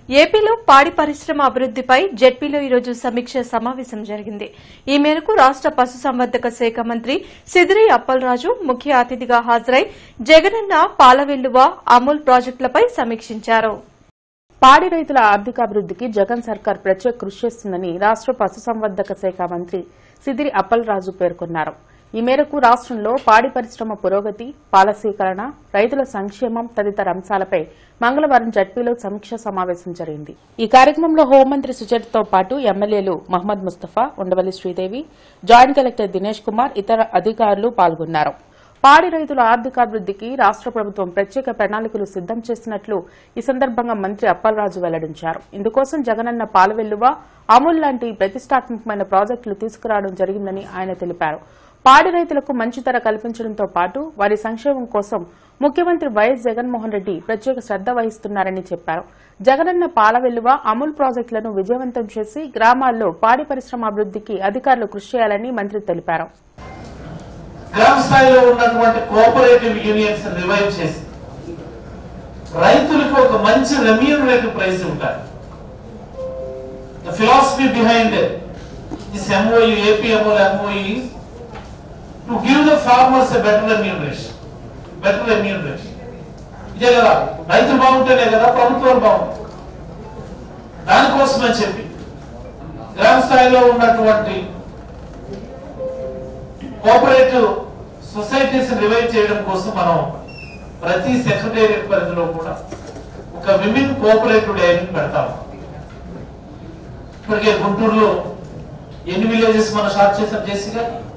ఏపీలో పాడి పరిశ్రమ అభివృద్దిపై జెడ్పీలో ఈరోజు సమీక్ష సమావేశం జరిగింది ఈ మేరకు రాష్ట పశుసంవర్ధక శాఖ మంత్రి సిదిరి అప్పలరాజు ముఖ్య అతిథిగా హాజరై జగనన్న పాలవెల్లువ అమూల్ ప్రాజెక్టులపై సమీక్షించారు పాడి రైతుల ఆర్థికాభివృద్ధికి జగన్ సర్కార్ ప్రత్యేక కృషి చేస్తుందని రాష్ట పశుసంవర్ధక శాఖ మంత్రి సిదిరి అప్పలరాజు పేర్కొన్నారు ఈ మేరకు రాష్టంలో పాడి పరిశ్రమ పురోగతి పాల సేకరణ రైతుల సంక్షేమం తదితర అంశాలపై మంగళవారం జడ్పీలో సమీక్ష సమావేశం జరిగింది ఈ కార్యక్రమంలో హోంమంత్రి సుచరితతో పాటు ఎమ్మెల్యేలు మహమ్మద్ ముస్తఫా ఉండవల్లి శ్రీదేవి జాయింట్ కలెక్టర్ దినేష్ కుమార్ ఇతర అధికారులు పాల్గొన్నారు పాడి రైతుల ఆర్థికాభివృద్ధికి రాష్ట ప్రభుత్వం ప్రత్యేక ప్రణాళికలు సిద్దం చేసినట్లు ఈ సందర్భంగా మంత్రి అప్పలరాజు వెల్లడించారు ఇందుకోసం జగనన్న పాలవెల్లువ అమూల్ లాంటి ప్రతిష్టాత్మకమైన ప్రాజెక్టులు తీసుకురావడం జరిగిందని ఆయన తెలిపారు పాడి రైతులకు మంచి ధర కల్పించడంతో పాటు వారి సంక్షేమం కోసం ముఖ్యమంత్రి వైఎస్ జగన్మోహన్ రెడ్డి ప్రత్యేక శ్రద్ద వహిస్తున్నారని చెప్పారు జగనన్న పాలవెల్లువ అమూల్ ప్రాజెక్టులను విజయవంతం చేసి గ్రామాల్లో పాడి పరిశ్రమ అభివృద్ధికి అధికారులు కృషి చేయాలని మంత్రి తెలిపారు గ్రామ స్థాయిలో ఉన్నటువంటి కోఆపరేటివ్ యూనియన్స్ రివైవ్ చేసి రైతులకు ఒక మంచి రెమ్యూనరేటివ్ ప్రైస్ ఉంటారు the philosophy behind this MOU APMO MOU to give the farmers a better remuneration better remuneration ఇదే కదా రైతులు బాగుంటేనే కదా ప్రభుత్వాలు బాగుంటాయి దానికోసమని చెప్పి గ్రామ స్థాయిలో ఉన్నటువంటి కోఆపరేటివ్ సొసైటీస్ రివైవ్ చేయడం కోసం మనం ప్రతి సెక్రటేరియట్ పరిధిలో కూడా ఒక విమెన్ కోఆపరేటివ్ డైరీ పెడతాం ఇప్పటికే గుంటూరులో ఎన్ని విలేజెస్ మనం స్టార్ట్ చేసాం జేసీ గారు